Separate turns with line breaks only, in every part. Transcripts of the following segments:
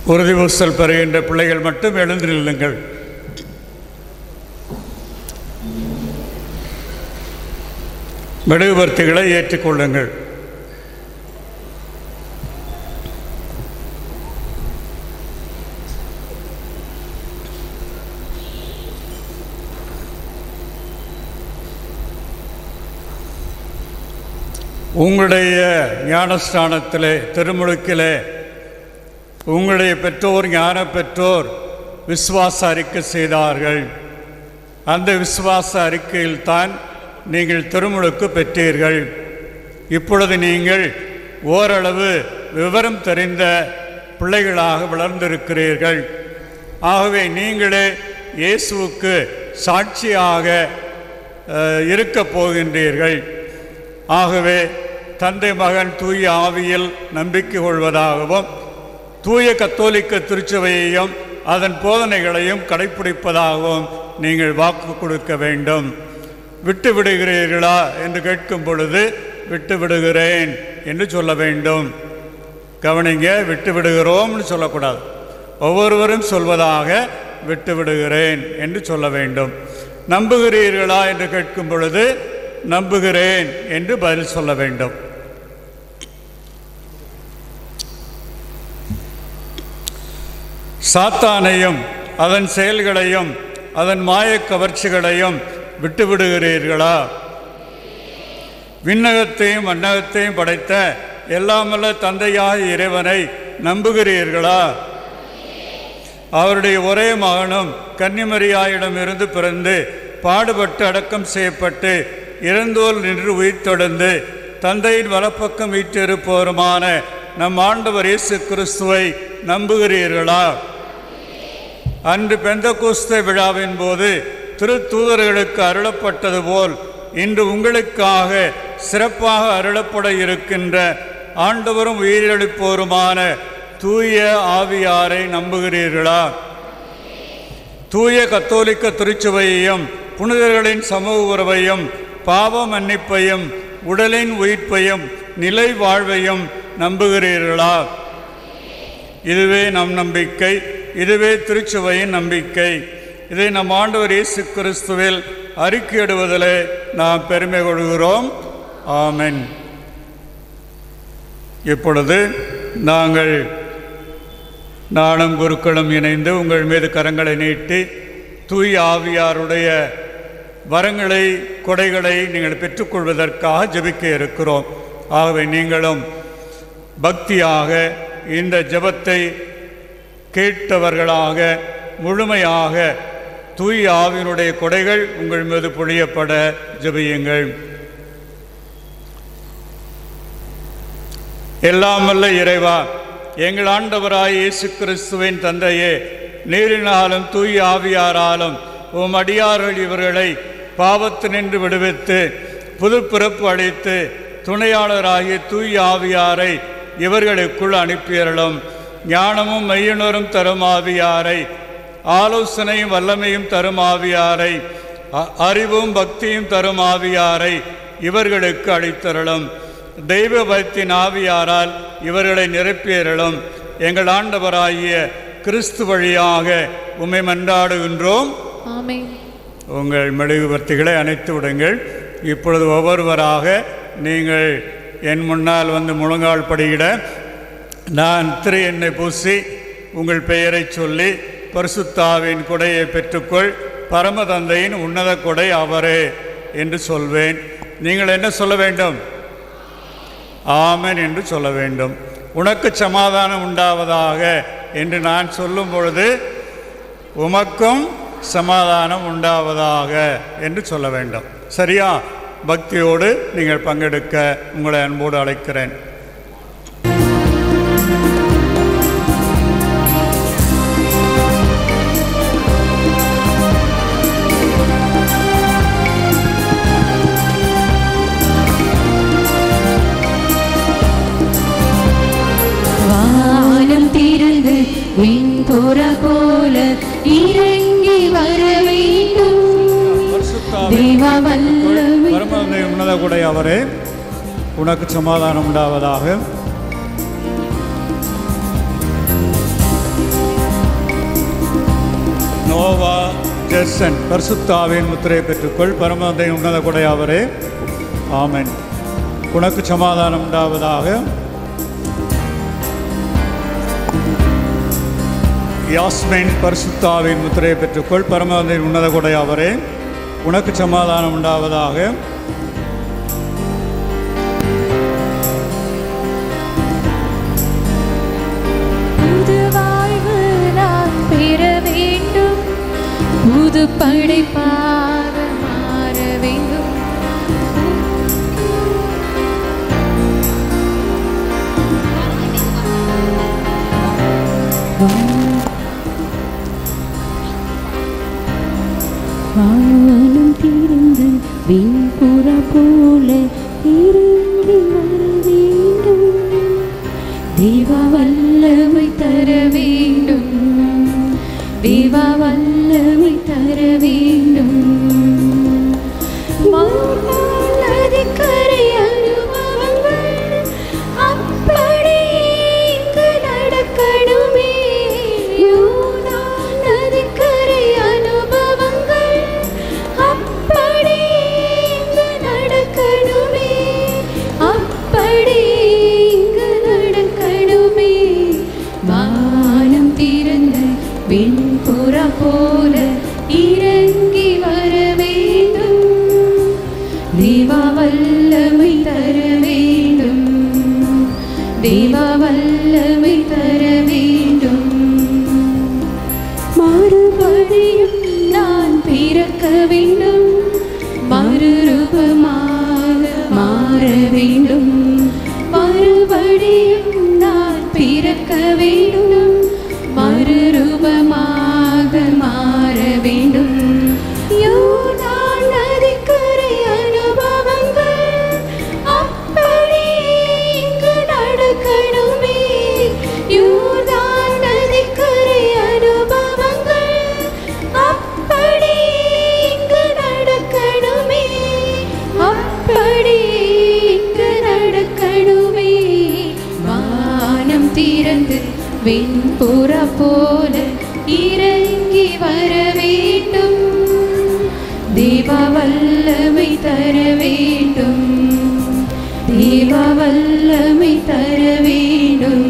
உறுதி பூசல் பெறுகின்ற பிள்ளைகள் மட்டும் எழுந்து நில்லுங்கள் மெழுகுபர்த்திகளை ஏற்றிக்கொள்ளுங்கள் உங்களுடைய ஞானஸ்தானத்திலே திருமுழுக்கிலே உங்களுடைய பெற்றோர் ஞான பெற்றோர் விசுவாச அறிக்கை செய்தார்கள் அந்த விசுவாச அறிக்கையில் தான் நீங்கள் திருமுழுக்கு பெற்றீர்கள் இப்பொழுது நீங்கள் ஓரளவு விவரம் தெரிந்த பிள்ளைகளாக வளர்ந்திருக்கிறீர்கள் ஆகவே நீங்களே இயேசுவுக்கு சாட்சியாக அஹ், இருக்கப் போகின்றீர்கள் ஆகவே தந்தை மகன் தூய ஆவியில் நம்பிக்கை கொள்வதாகவும் தூய கத்தோலிக்க திருச்சபையையும் அதன் போதனைகளையும் கடைப்பிடிப்பதாகவும் நீங்கள் வாக்கு கொடுக்க வேண்டும் விட்டு விடுகிறீர்களா என்று கேட்கும் பொழுது விட்டு விடுகிறேன் என்று சொல்ல வேண்டும் கவனிங்க விட்டு விடுகிறோம்னு சொல்லக்கூடாது ஒவ்வொருவரும் சொல்வதாக விட்டு விடுகிறேன் என்று சொல்ல வேண்டும் நம்புகிறீர்களா என்று கேட்கும் பொழுது நம்புகிறேன் என்று பதில் சொல்ல வேண்டும் சாத்தானையும் அதன் செயல்களையும் அதன் மாயக் கவர்ச்சிகளையும் விட்டுவிடுகிறீர்களா விண்ணகத்தையும் மண்ணகத்தையும் படைத்த எல்லாமல்ல தந்தையாய் இறைவனை நம்புகிறீர்களா அவருடைய ஒரே மகனும் கன்னிமரியாயிடமிருந்து பிறந்து பாடுபட்டு அடக்கம் செய்யப்பட்டு இறந்தோல் நின்று உயிர்த்தொடர்ந்து தந்தையின் வலப்பக்கம் வீற்றிருப்போருமான நம் ஆண்டவர் இயேசு கிறிஸ்துவை நம்புகிறீர்களா அன்று பெந்தகோஸ்த விழாவின் போது திருத்தூதர்களுக்கு அருளப்பட்டது போல் இன்று உங்களுக்காக சிறப்பாக அருளப்பட இருக்கின்ற ஆண்டவரும் உயிரிழப்போருமான தூய ஆவியாரை நம்புகிறீர்களா தூய கத்தோலிக்க திருச்சுவையையும் புனிதர்களின் சமூக உறவையும் பாவ மன்னிப்பையும் உடலின் உயிர்ப்பையும் நிலை வாழ்வையும் நம்புகிறீர்களா இதுவே நம் நம்பிக்கை இதுவே திருச்சுவையின் நம்பிக்கை இதை நம் ஆண்டவர் இயேசு கிறிஸ்துவில் அறிக்கையிடுவதிலே நாம் பெருமை கொள்கிறோம் ஆமென் இப்பொழுது நாங்கள் நானும் குருக்களும் இணைந்து உங்கள் மீது கரங்களை நீட்டி தூய் ஆவியாருடைய வரங்களை கொடைகளை நீங்கள் பெற்றுக்கொள்வதற்காக ஜெபிக்க இருக்கிறோம் ஆகவே நீங்களும் பக்தியாக இந்த ஜெபத்தை கேட்டவர்களாக முழுமையாக தூய் ஆவியினுடைய கொடைகள் உங்கள் மீது பொழியப்பட ஜெபியுங்கள் எல்லாமல்ல இறைவா எங்கள் ஆண்டவராய் இயேசு கிறிஸ்துவின் தந்தையே நீரினாலும் தூய் ஆவியாராலும் உம் அடியார்கள் இவர்களை பாவத்தினின்று விடுவித்து புது பிறப்பு அளித்து துணையாளராகிய தூய் ஆவியாரை இவர்களுக்குள் அனுப்பியறலும் ஞானமும் மெய்யுணரும் தரும் ஆவியாரை ஆலோசனையும் வல்லமையும் தரும் ஆவியாரை அ- அறிவும் பக்தியும் தரும் ஆவியாரை இவர்களுக்கு அளித்தருளும் தெய்வ பயத்தின் ஆவியாரால் இவர்களை நிரப்பியருளும் எங்கள் ஆண்டவராகிய கிறிஸ்து வழியாக உம்மை மன்றாடுகின்றோம்
ஆமென்
உங்கள் மெழுகுவர்த்திகளை அணைத்து விடுங்கள் இப்பொழுது ஒவ்வொருவராக நீங்கள் என் முன்னால் வந்து முழங்கால் படியிட நான் திரு எண்ணெய் பூசி உங்கள் பெயரை சொல்லி பரிசுத்தாவின் கொடையை பெற்றுக்கொள் பரமதந்தையின் உன்னத கொடை அவரே என்று சொல்வேன் நீங்கள் என்ன சொல்ல வேண்டும் ஆமென் என்று சொல்ல வேண்டும் உனக்கு சமாதானம் உண்டாவதாக என்று நான் சொல்லும் பொழுது உமக்கும் சமாதானம் உண்டாவதாக என்று சொல்ல வேண்டும் சரியா பக்தியோடு நீங்கள் பங்கெடுக்க உங்களை அன்போடு அழைக்கிறேன்
வானம் திறந்து விண்புற போல இறங்கி வர வேண்டும் தேவ வல்லமை
பரமதந்தை உன்னத கொடை அவரே உனக்கு சமாதானம் உண்டாவதாக நோவா ஜெர்சன் பரிசுத்தாவின் முத்திரை பெற்றுக்கொள் பரமதை உன்னத கொடையாவரே ஆமென் உனக்கு சமாதானம் உண்டாவதாக யாஸ்மின் பரிசுத்தாவின் முத்திரை பெற்றுக்கொள் பரமதை உன்னத கொடையாவரே உனக்கு சமாதானம் உண்டாவதாக
புது வாழ்வு நான் பெற வேண்டும் புது படைப்பாக மாற வேண்டும் வானம் திறந்து வெண்புற போல இறங்கி வர வேண்டும் தேவா வல்லமை தர வேண்டும் தேவா வல்லமை தர வேண்டும் வாழ்நாள் நதிக்கரை அனுபவங்கள் அப்படியே இங்கு நடக்கணுமே யோர்தான் நதிக்கரை அனுபவங்கள் அப்படியே இங்கு நடக்கணுமே அப்படியே இங்கு நடக்கணுமே வானம் திறந்து வெண்புறா போல இறங்கி வர வேண்டும் தேவா வல்லமை தர வேண்டும் தேவா வல்லமை தர வேண்டும் மறுபடியும் நான் பிறக்க வேண்டும் மறுரூபமாக மாற வேண்டும் மறுபடியும் நான் பிறக்க வேண்டும் மறுரூபமாக மாற வேண்டும் யோர்தான் நதிக்கரை அனுபவங்கள் அப்படியே இங்கு நடக்கணுமே யோர்தான் நதிக்கரை அனுபவங்கள் அப்படியே இங்கு நடக்கணுமே அப்படியே இங்கு நடக்கணுமே வானம் திறந்து வெண்புற போல இறங்கி வர வேண்டும் தேவா வல்லமை தர வேண்டும் தேவா வல்லமை தர வேண்டும்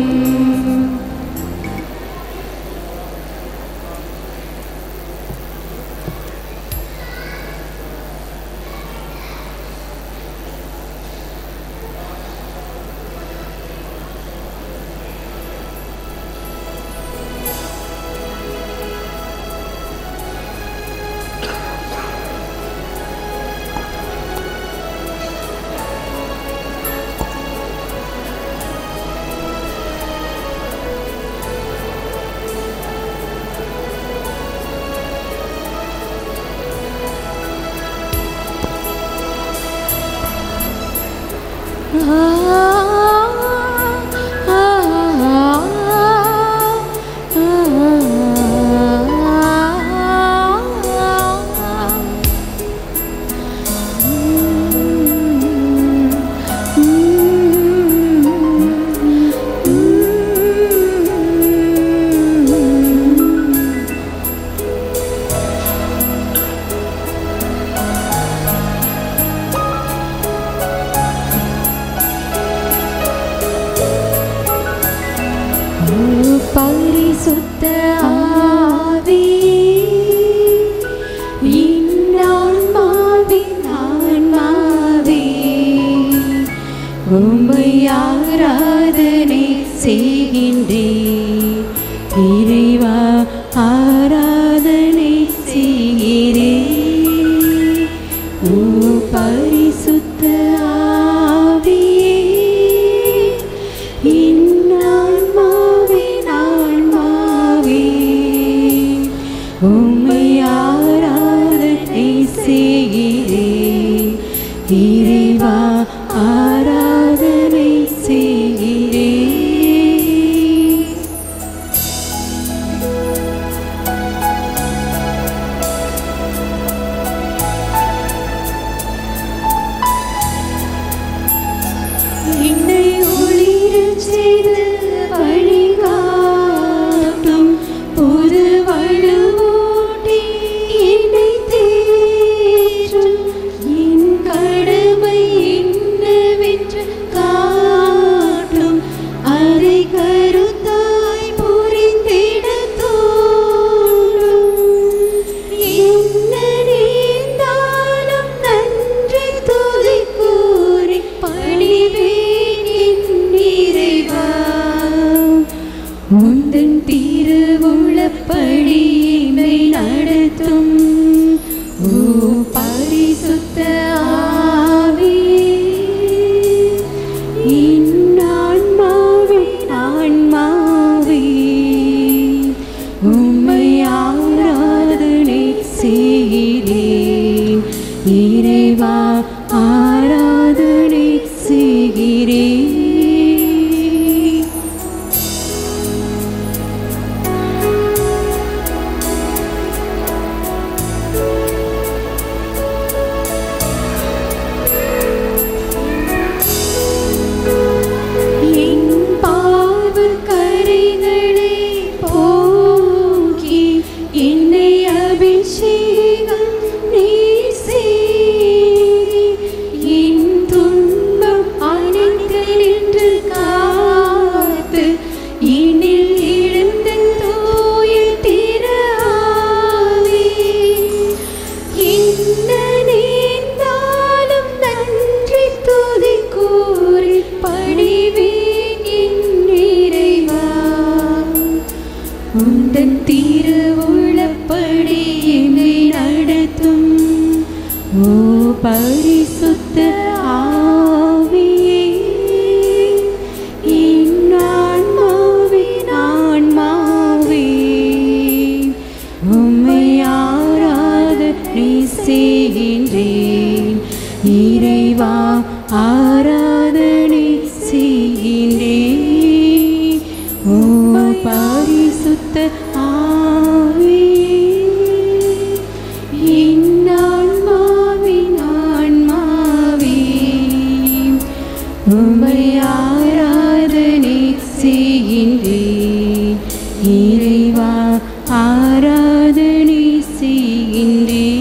பரிசுத்த ஆவி இன்னான்மாவின் ஆன்மாவே உம்மை ஆராதனை செய்கின்றேன் இறைவா ஆராதனை செய்கிறேன் ஓ பரிசுத்த ஆவியே இன்னான்மாவே ஆன்மாவே உம்மை ஆராதனை செய்கிறேன் இறைவா ஆராதனை செய்கிறேன் என்னை ஒளிரச் செய்து வழிகாட்டும் புது வலுவூட்ட பரிசுத்த ஆவியே என் ஆன்மாவே ஆன்மாவே உம்மை ஆராதனை செய்கிறேன் இறைவா ஆராதனை செய்கிறேன் என் பாவக் கரைகளை போக்கி என்னை அபிஷேகம் நீர் செய்தி. என் துன்பம் அனைத்தினின்று காத்து என்னில் எழுந்த தூய திரு ஆவி. என்ன நேர்ந்தாலும் நன்றி துதி கூறி பணிவேன் என் இறைவா. உந்தன் திருவுளப்படி என்னை நடத்தும் ஓ பரிசுத்த ஆவியே என் ஆன்மாவின் ஆன்மாவே உம்மை ஆராதனை செய்கின்றேன் இறைவா ஆராதனை செய்கின்றேன் ஓ பரிசுத்த ஆவியே என் ஆன்மாவின் ஆன்மாவே உம்மை ஆராதனை செய்கின்றேன் இறைவா ஆராதனை செய்கின்றேன்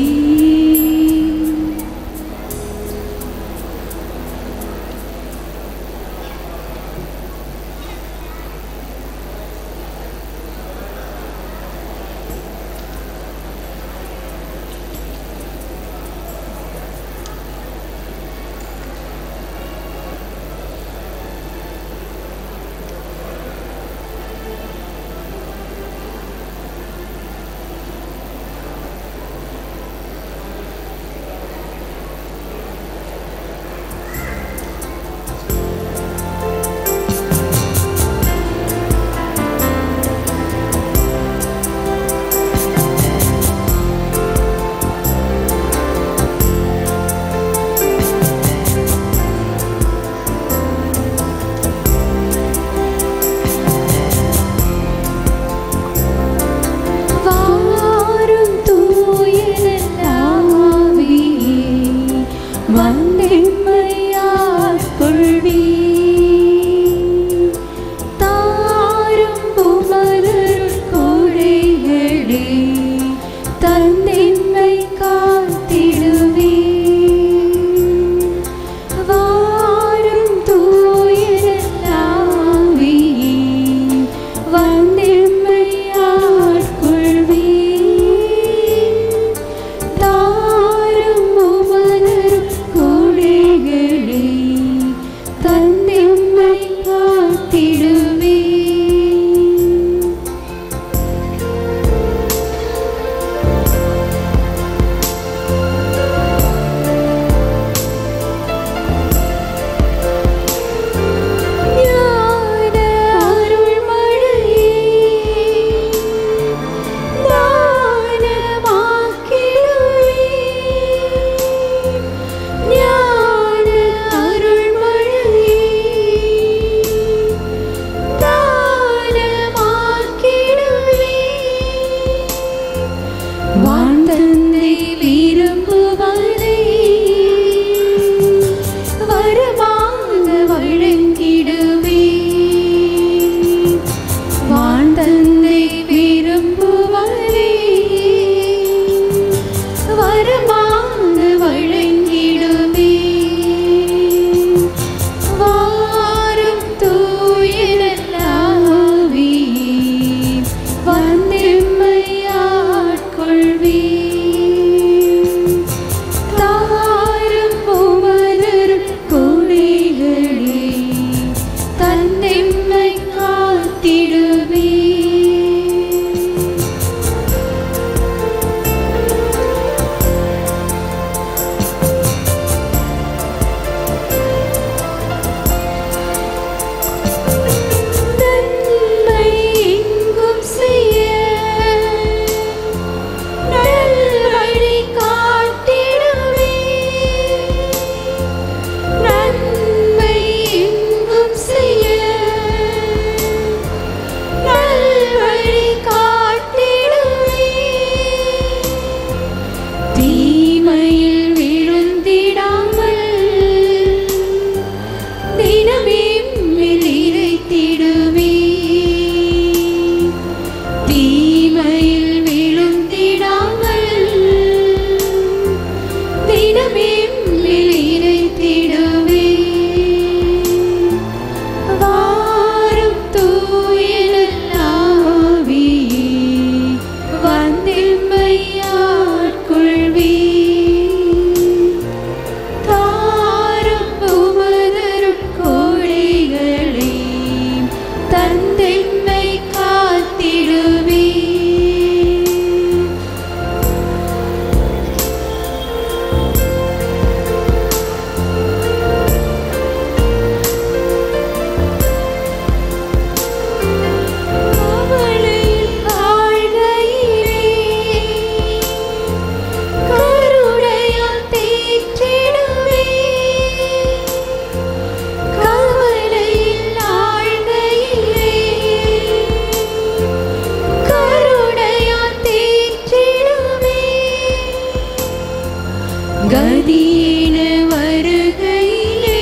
கதியின வருகையிலே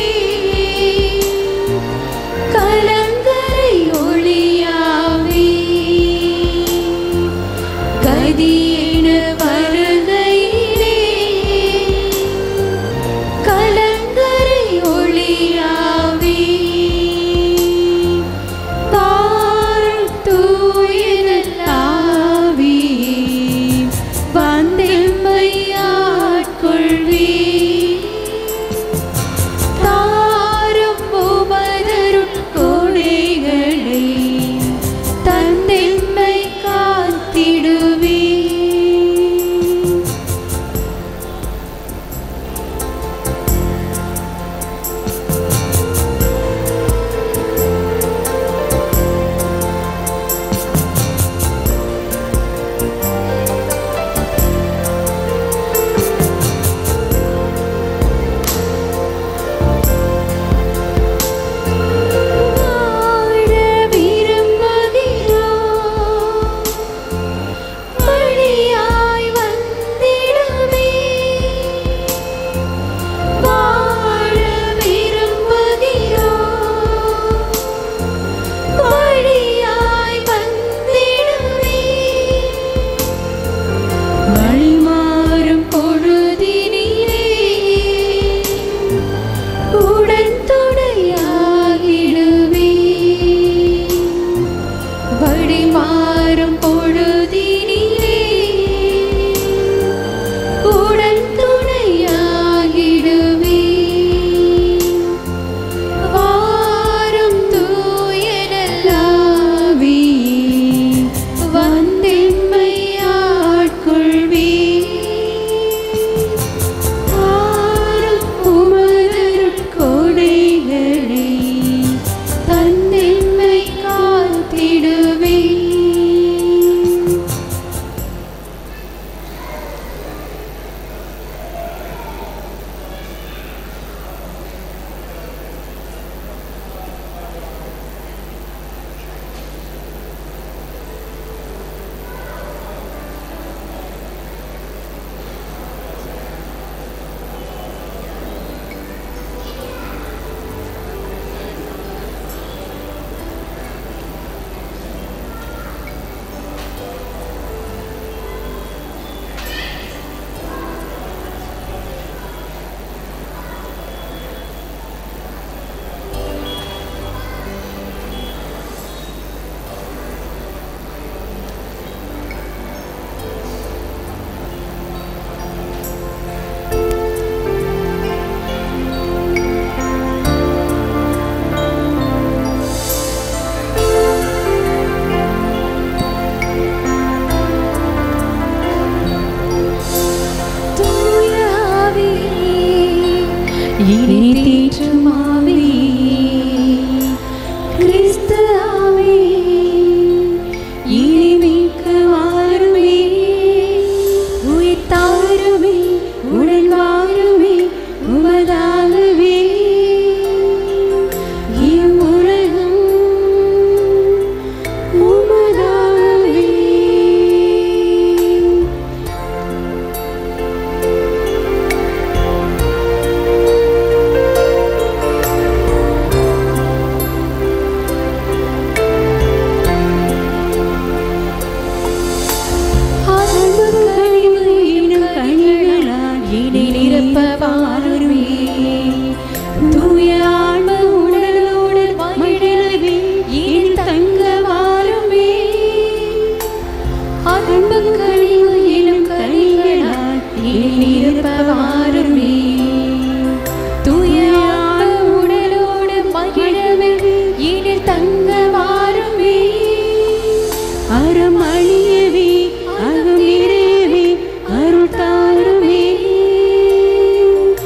கலங்கரை ஒளியாவே கதியின வருகையிலே கலங்கரை ஒளியாவே பாரும் தூயனல்லாவே வந்தெம்மை ஆட்கொள்வே தாரும் உமதருட் கொடைகளை தந்தெம்மை காத்திடுவே வாழ விரும்புகிறோம் வழியாய் வந்திடுமே வாழ விரும்புகிறோம் வழியாய் வந்திடுமே வழிமாறும் பொழுதினிலே உடன் துணையாகிடுவே வழி மாறும் பொழுதினிலே உடன் துணையாகிடுவே வாரும் தூயனல்லாவே வந்தெம்மை ஆட்கொள்வே ஆரும் உமதருட் கொடைகளை தந்தெம்மை காத்திடுவே தூயாவே இனி தீற்றுமாவே கிறிஸ்துவாவே இனி மீட்க வாருமே உயிர் தாருமே உடன் வாருமே உமதாகவே இவ்வுலகம் உமதாகவே தங்க வாருமே அறம் அழியவே அகம் நிறையவே அருள் தாருமே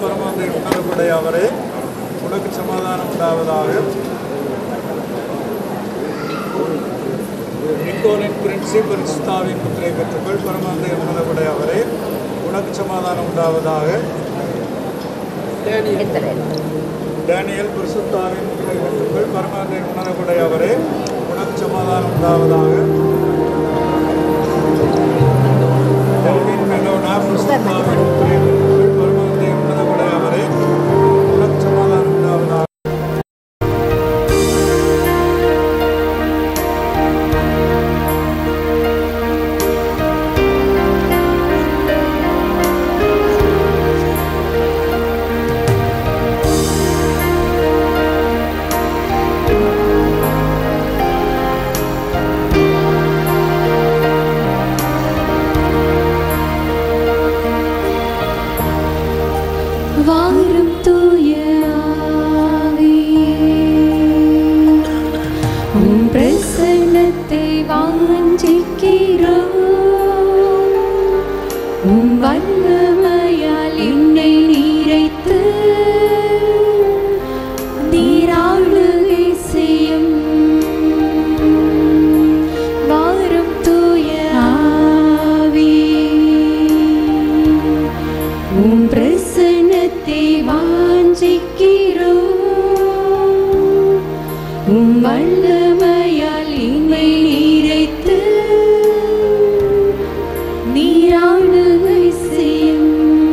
பரமாந்தை உணரப்படைய அவரே உனக்கு சமாதானம் உண்டாவதாக நிக்கோலின் பிரின்சி பரிசுத்தாவின் முத்திரை பெற்றுக்கள் பரமாந்தை உணரப்படைய அவரே உனக்கு சமாதானம் உண்டாவதாக டேனியல் பரிசுத்தாவின் முத்திரை பெற்றுக்கள் பரமாந்தை உணரப்படைய அவரே உனக்கு சமாதானம் உண்டாவதாக டெல்வின் மெலோனா பரிசுத்தாவின் முத்திரை பெற்றுக்கள் பரமாந்தை உணரப்படைய அவரே உனக்கு சமாதானம் உண்டாவதாக
வாரும் தூய ஆவியே, உம் பிரசன்னத்தை வாஞ்சிக்கிறோம் உம் வல்லமையால் என்னை நீரைத்து நீராளுகை செய்யும் வாரும் தூய ஆவியே, உம் பிரசன்னத்தை வாஞ்சிக்கிறோம் உம் வல்லமையால் என்னை நீரைத்து நீராளுகை செய்யும்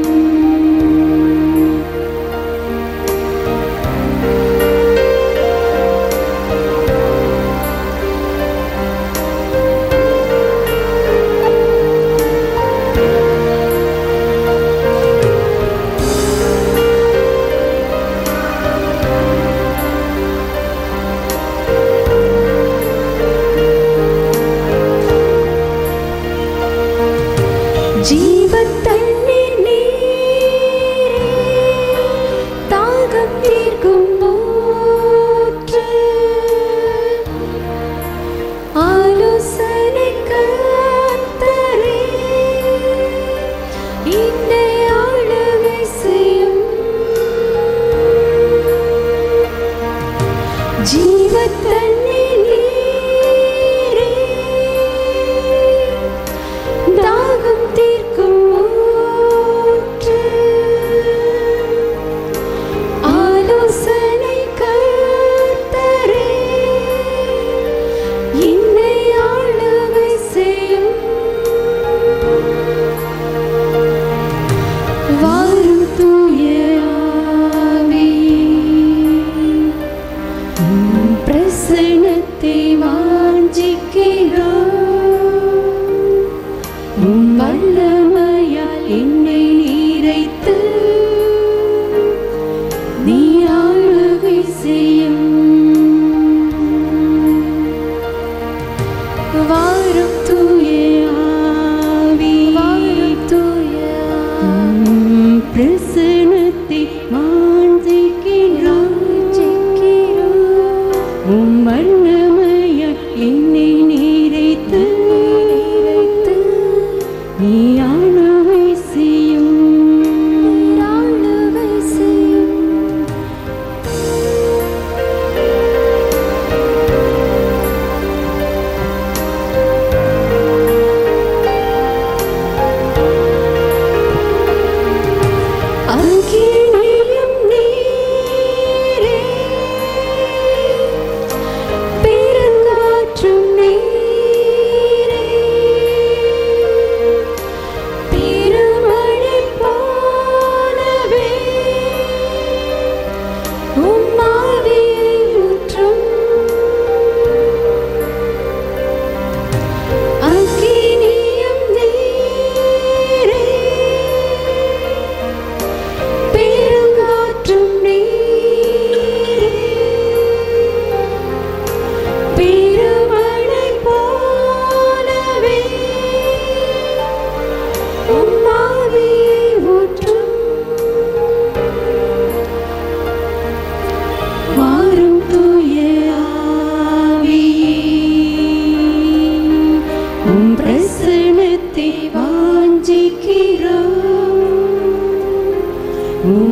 ஜீவத் தண்ணீர் நீரே, தாகம் தீர்க்கும் ஊற்று. ஆலோசனை கர்த்தரே, என்னை ஆளுகை செய்யும். ஜீவத் தண்ணீர் நீரே, தாகம் தீர்க்கும் ஊற்று. ஆலோசனை கர்த்தரே, என்னை ஆளுகை செய்யும். வாரும் தூய ஆவியே, உம் பிரசன்னத்தை வாஞ்சிக்கிறோம் உம் வல்லமையால் என்னை நீரைத்து நீ ஆளுகை செய்யும் வாரும் தூய ஆவி வாரும் தூய உம் பிரசன்னத்தை வாஞ்சிக்கிறோம் உம் வல்லமையால் என்னை நீரைத்து நீரைத்து நீ ஆளுகை செய்யும் ஆளுகை செய்யும்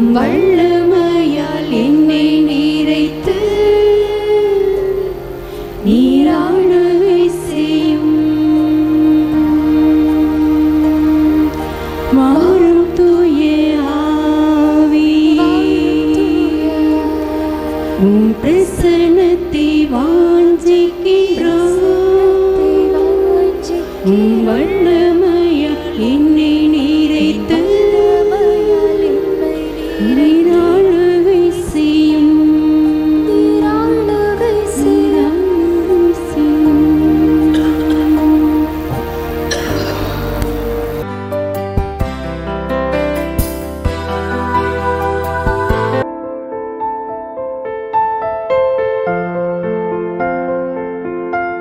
வல்லமையால் என்னை நிறைத்து நீராடவே செய்யும் மாறும் தூய ஆவி உம் பிரசன்னத்தை வாஞ்சிக்கின்றோம் உம் வல்லமையால் என்னை நிறைத்து நீராடவே செய்யும் நீராடவே செய்யும்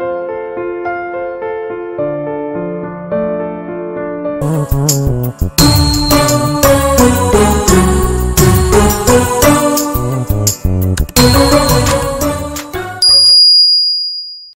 Thank